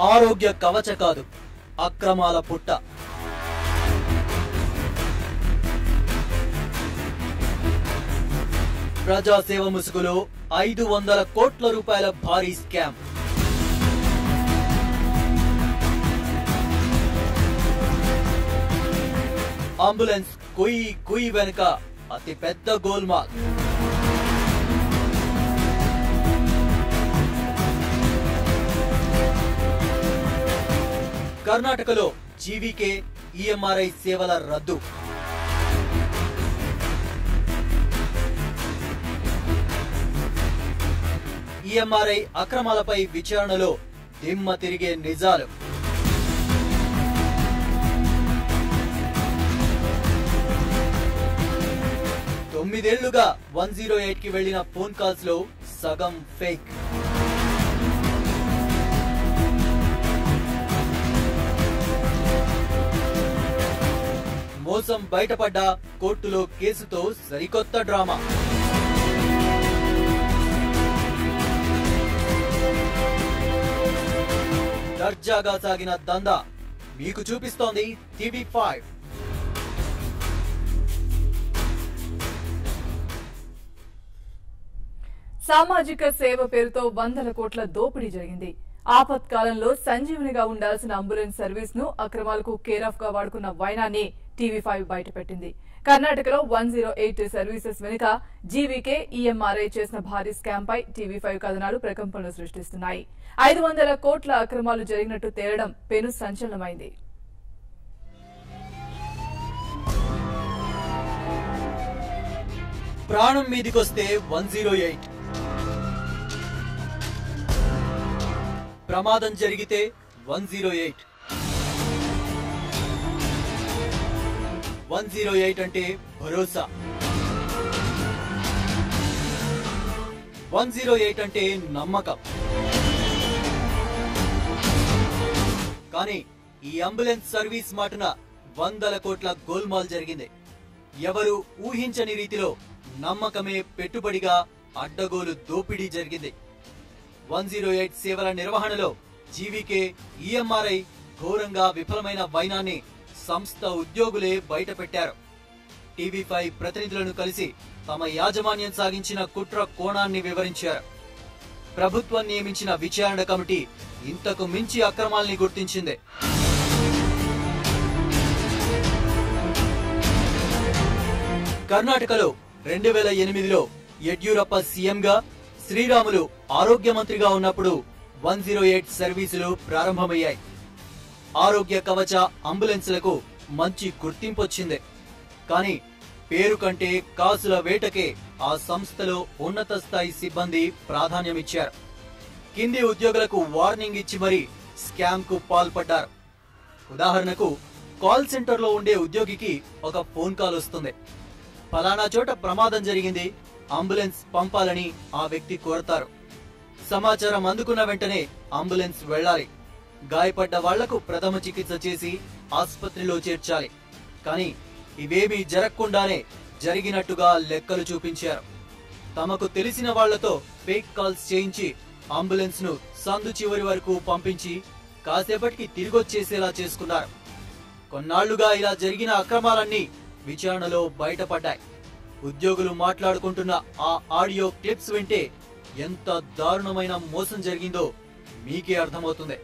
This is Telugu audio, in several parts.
ఆరోగ్య కవచ కాదు అక్రమాల పుట్ట ప్రజాసేవ ముసుగులో ఐదు వందల కోట్ల రూపాయల భారీ స్కామ్ అంబులెన్స్ కుయి కుయి వెనుక అతి పెద్ద గోల్మాల్ కర్ణాటకలో జీవీకే ఈఎంఆర్ఐ సేవల రద్దు ఈఎంఆర్ఐ అక్రమాలపై విచారణలో దిమ్మ తిరిగే నిజాలు తొమ్మిదేళ్లుగా వన్ జీరో ఎయిట్ కి వెళ్లిన ఫోన్ కాల్స్ లో సగం ఫేక్ మోసం బయటపడ్డ కోర్టులో కేసుతో సరికొత్త డ్రామా దర్జాగా సాగిన దందా మీకు చూపిస్తోంది టీవీ ఫైవ్ సామాజిక సేవ పేరుతో వందల కోట్ల దోపిడీ జరిగింది ఆపత్కాలంలో సంజీవనిగా ఉండాల్సిన అంబులెన్స్ సర్వీస్ ను అక్రమాలకు కేరాఫ్ గా వాడుకున్న వైనాన్ని టీవీ ఫైవ్ బయటపెట్టింది కర్ణాటకలో వన్ జీరో ఎయిట్ సర్వీసెస్ వెనుక జీవీకే ఈఎంఆర్ఐ చేసిన భారీ స్కామ్ పై టీవీ ఫైవ్ కథనాలు ప్రకంపనలు సృష్టిస్తున్నాయి ఐదు వందల కోట్ల అక్రమాలు జరిగినట్టు తేలడం పెను సంచలనమైంది ప్రాణం మీదికొస్తే వన్ జీరో ఎయిట్ ప్రమాదం జరిగితే one zero eight one zero eight అంటే భరోసా వన్ జీరో ఎయిట్ అంటే నమ్మకం కానీ ఈ అంబులెన్స్ సర్వీస్ మాటున వందల కోట్ల గోల్మాల్ జరిగింది ఎవరు ఊహించని రీతిలో నమ్మకమే పెట్టుబడిగా అడ్డగోలు దోపిడీ జరిగింది వన్ జీరో ఎయిట్ సేవల నిర్వహణలో జీవీకే ఈఎంఆర్ఐ ఘోరంగా విఫలమైన వైనాన్ని సంస్థ ఉద్యోగులే బయటపెట్టారు టీవీ ఫైవ్ ప్రతినిధులను కలిసి తమ యాజమాన్యం సాగించిన కుట్ర కోణాన్ని వివరించారు ప్రభుత్వం నియమించిన విచారణ కమిటీ ఇంతకు మించి అక్రమాల్ని గుర్తించింది కర్ణాటకలో రెండు వేల ఎనిమిదిలో యడ్యూరప్ప సీఎంగా శ్రీరాములు ఆరోగ్య మంత్రిగా ఉన్నప్పుడు వన్ జీరో ఎయిట్ సర్వీసులు ప్రారంభమయ్యాయి ఆరోగ్య కవచ అంబులెన్స్లకు మంచి గుర్తింపు వచ్చింది కానీ పేరు కంటే కాసుల వేటకే ఆ సంస్థలో ఉన్నత స్థాయి సిబ్బంది ప్రాధాన్యమిచ్చారు కింది ఉద్యోగులకు వార్నింగ్ ఇచ్చి మరీ స్కామ్ కు పాల్పడ్డారు ఉదాహరణకు కాల్ సెంటర్ లో ఉండే ఉద్యోగికి ఒక ఫోన్ కాల్ వస్తుంది ఫలానా చోట ప్రమాదం జరిగింది అంబులెన్స్ పంపాలని ఆ వ్యక్తి కోరతారు సమాచారం అందుకున్న వెంటనే అంబులెన్స్ వెళ్ళాలి గాయపడ్డ వాళ్లకు ప్రథమ చికిత్స చేసి ఆసుపత్రిలో చేర్చాలి కానీ ఇవేమీ జరగకుండానే జరిగినట్టుగా లెక్కలు చూపించారు తమకు తెలిసిన వాళ్లతో ఫేక్ కాల్స్ చేయించి అంబులెన్స్ ను సందు చివరి వరకు పంపించి కాసేపటికి తిరిగొచ్చేసేలా చేసుకున్నారు కొన్నాళ్లుగా ఇలా జరిగిన అక్రమాలన్నీ విచారణలో బయటపడ్డాయి ఉద్యోగులు మాట్లాడుకుంటున్న ఆ ఆడియో క్లిప్స్ వింటే ఎంత దారుణమైన మోసం జరిగిందో మీకే అర్థమవుతుంది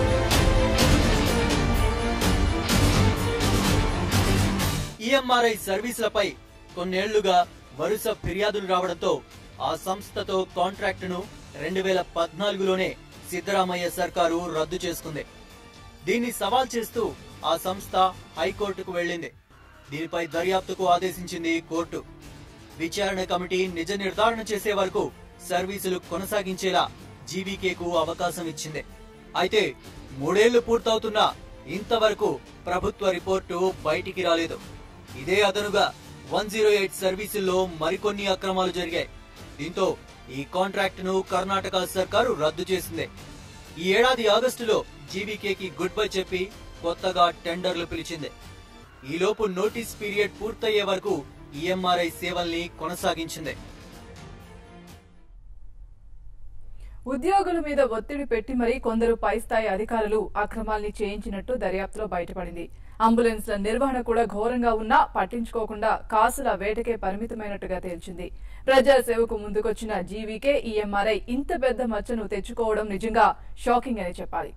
ఈఎంఆర్ఐ సర్వీసులపై కొన్నేళ్లుగా వరుస ఫిర్యాదులు రావడంతో ఆ సంస్థతో కాంట్రాక్టును రెండు వేల పద్నాలుగులోనే సిద్ధరామయ్య సర్కారు రద్దు చేసుకుంది దీన్ని సవాల్ చేస్తూ ఆ సంస్థ హైకోర్టుకు వెళ్ళింది దీనిపై దర్యాప్తుకు ఆదేశించింది కోర్టు విచారణ కమిటీ నిజ నిర్ధారణ చేసే వరకు సర్వీసులు కొనసాగించేలా జీవీకేకు అవకాశం ఇచ్చింది అయితే మూడేళ్లు పూర్తవుతున్నా ఇంతవరకు ప్రభుత్వ రిపోర్టు బయటికి రాలేదు ఇదే అదనుగా వన్ జీరో ఎయిట్ సర్వీసుల్లో మరికొన్ని అక్రమాలు జరిగాయి దీంతో ఈ కాంట్రాక్ట్ ను కర్ణాటక సర్కారు రద్దు చేసింది ఈ ఏడాది ఆగస్టులో జీవీకేకి గుడ్ బై చెప్పి కొత్తగా టెండర్లు పిలిచింది ఈలోపు నోటీస్ పీరియడ్ పూర్తయ్యే వరకు ఈఎంఆర్ఐ సేవల్ని కొనసాగించింది ఉద్యోగుల మీద ఒత్తిడి పెట్టి మరీ కొందరు పై స్థాయి అధికారులు అక్రమాల్ని చేయించినట్టు దర్యాప్తులో బయటపడింది అంబులెన్స్ల నిర్వహణ కూడా ఘోరంగా ఉన్నా పట్టించుకోకుండా కాసుల వేటకే పరిమితమైనట్టుగా తేల్చింది ప్రజా సేవకు ముందుకొచ్చిన జీవీకే ఈ ఎంఆర్ఐ ఇంత పెద్ద మచ్చను తెచ్చుకోవడం నిజంగా షాకింగ్ అని చెప్పాలి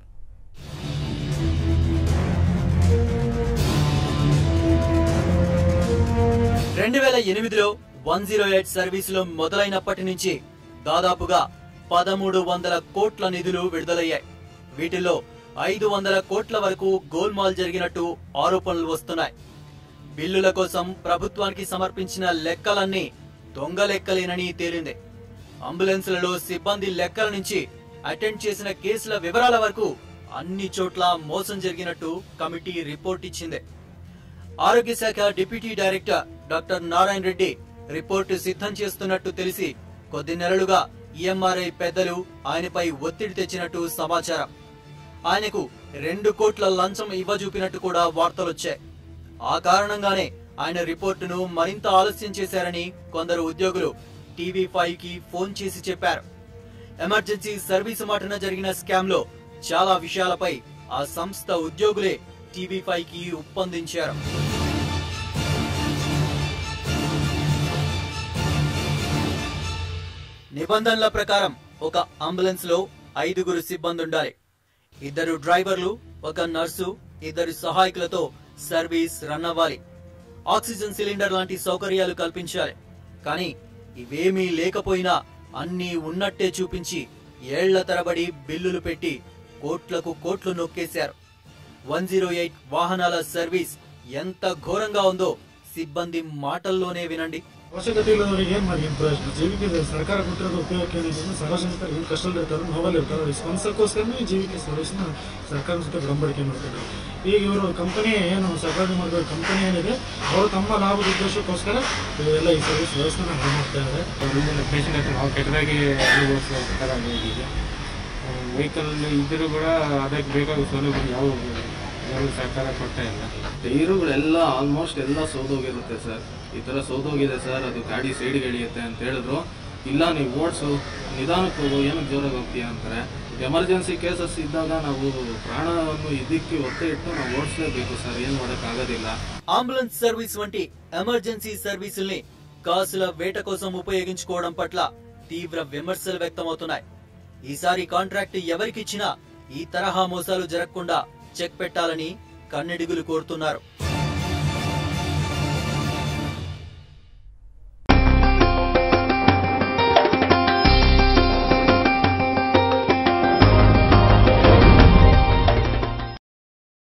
రెండు వేల ఎనిమిదిలో వన్ జీరో ఎయిట్ సర్వీసులు మొదలైనప్పటి నుంచి దాదాపుగా పదమూడు వందల కోట్ల నిధులు విడుదలయ్యాయి వీటిల్లో ఐదు వందల కోట్ల వరకు గోల్మాల్ జరిగినట్టు ఆరోపణలు వస్తున్నాయి బిల్లుల కోసం ప్రభుత్వానికి సమర్పించిన లెక్కలన్నీ దొంగ లెక్కలేనని తేలింది అంబులెన్స్లలో సిబ్బంది లెక్కల నుంచి అటెండ్ చేసిన కేసుల వివరాల వరకు అన్ని చోట్ల మోసం జరిగినట్టు కమిటీ రిపోర్ట్ ఇచ్చింది ఆరోగ్య శాఖ deputy director doctor Narayana Reddy report సిద్ధం చేస్తున్నట్టు తెలిసి కొద్ది నెలలుగా ఈఎంఆర్ఐ పెద్దలు ఆయనపై ఒత్తిడి తెచ్చినట్టు సమాచారం ఆయనకు రెండు కోట్ల లంచం ఇవ్వజూపినట్టు కూడా వార్తలొచ్చాయి ఆ కారణంగానే ఆయన రిపోర్టును మరింత ఆలస్యం చేశారని కొందరు ఉద్యోగులు టీవీ ఫైవ్ కి ఫోన్ చేసి చెప్పారు ఎమర్జెన్సీ సర్వీసు మాటన జరిగిన స్కామ్ లో చాలా విషయాలపై ఆ సంస్థ ఉద్యోగులే టీవీ ఫైవ్ కి ఉప్పందించారు నిబంధనల ప్రకారం ఒక అంబులెన్స్ లో ఐదుగురు సిబ్బంది ఉండాలి ఇద్దరు డ్రైవర్లు ఒక నర్సు ఇద్దరు సహాయకులతో సర్వీస్ రన్ అవ్వాలి ఆక్సిజన్ సిలిండర్ లాంటి సౌకర్యాలు కల్పించాలి కానీ ఇవేమీ లేకపోయినా అన్నీ ఉన్నట్టే చూపించి ఏళ్ల తరబడి బిల్లులు పెట్టి కోట్లకు కోట్లు నొక్కేశారు వన్ జీరో ఎయిట్ వాహనాల సర్వీస్ ఎంత ఘోరంగా ఉందో ಸಿಬ್ಬಂದಿ ಮಾಟಲ್లోనే ವಿనండి ಅವಶ್ಯಕತೆ ಇಲ್ಲದವರಿಗೆ ಏನ್ ಮಾಡಿ ಏನ್ ಪ್ರಯೋಜನ ಜೀವಿಕೆ ಸರ್ಕಾರ ಕೊಟ್ಟಿರೋದು ಉಪಯೋಗಕ್ಕೆ ಏನಿದೆ ಸಾರ್ವಜನಿಕರು ಏನು ಕಷ್ಟದಲ್ಲಿ ಇರ್ತಾರೆ ನೋವಲ್ಲಿ ಇರ್ತಾರೆ ಅವ್ರಿಗೆ ಸ್ಪಾನ್ಸರ್ಗೋಸ್ಕರನೇ ಈ ಜೀವಿಕೆ ಸರ್ವಿಸ್ನ ಸರ್ಕಾರ ಜೊತೆ ಒಡಂಬಡಿಕೆ ಮಾಡ್ತಾರೆ ಈಗ ಇವರು ಕಂಪನಿ ಏನು ಸರ್ಕಾರ ಮಾಡಿರೋ ಕಂಪನಿ ಏನಿದೆ ಅವರು ತಮ್ಮ ಲಾಭದ ಉದ್ದೇಶಕ್ಕೋಸ್ಕರ ಇವೆಲ್ಲ ಈ ಸರ್ವಿಸ್ ವ್ಯವಸ್ಥೆನ ಹಾಳು ಮಾಡ್ತಾ ಇದ್ದಾರೆ ಪೇಷಂಟ್ ಹತ್ರ ನಾವು ಕೆಟ್ಟದಾಗಿ ಅನುಭವಿಸುವ ಥರ ಆಗಿದೆ ವೆಹಿಕಲ್ ಇದ್ದರೂ ಕೂಡ ಅದಕ್ಕೆ ಬೇಕಾದ ಸೌಲಭ್ಯ ಯಾವ ಯಾವ ಸರ್ಕಾರ ಕೊಡ್ತಾ ಇಲ್ಲ ಟೈರುಗಳೆಲ್ಲ ಆಲ್ಮೋಸ್ಟ್ ಎಲ್ಲ ಸೋದೋಗಿರುತ್ತೆ ಸರ್ ಈ ಥರ ಸೋದೋಗಿದೆ ಸರ್ ಅದು ಗಾಡಿ ಸೈಡ್ಗೆ ಎಳಿಯುತ್ತೆ ಅಂತ ಹೇಳಿದ್ರು ಇಲ್ಲ ನೀವು ಓಡಿಸು ನಿಧಾನಕ್ಕೆ ಹೋಗು ಏನಕ್ಕೆ ಜೋರಾಗಿ ಹೋಗ್ತೀಯ ಅಂತಾರೆ ಎಮರ್ಜೆನ್ಸಿ ಕೇಸಸ್ ಇದ್ದಾಗ ನಾವು ಪ್ರಾಣವನ್ನು ಇದಕ್ಕೆ ಒತ್ತೆ ಇಟ್ಟು ನಾವು ಓಡಿಸ್ಲೇಬೇಕು ಸರ್ ಏನು ಮಾಡೋಕ್ಕಾಗೋದಿಲ್ಲ అంబులెన్స్ సర్వీస్ వంటి ఎమర్జెన్సీ సర్వీసుల్ని కాసుల వేట కోసం ఉపయోగించుకోవడం పట్ల తీవ్ర విమర్శలు వ్యక్తమవుతున్నాయి ఈసారి కాంట్రాక్ట్ ఎవరికిచ్చినా ఈ తరహా మోసాలు జరగకుండా చెక్ పెట్టాలని కన్నెడిగులు కోరుతున్నారు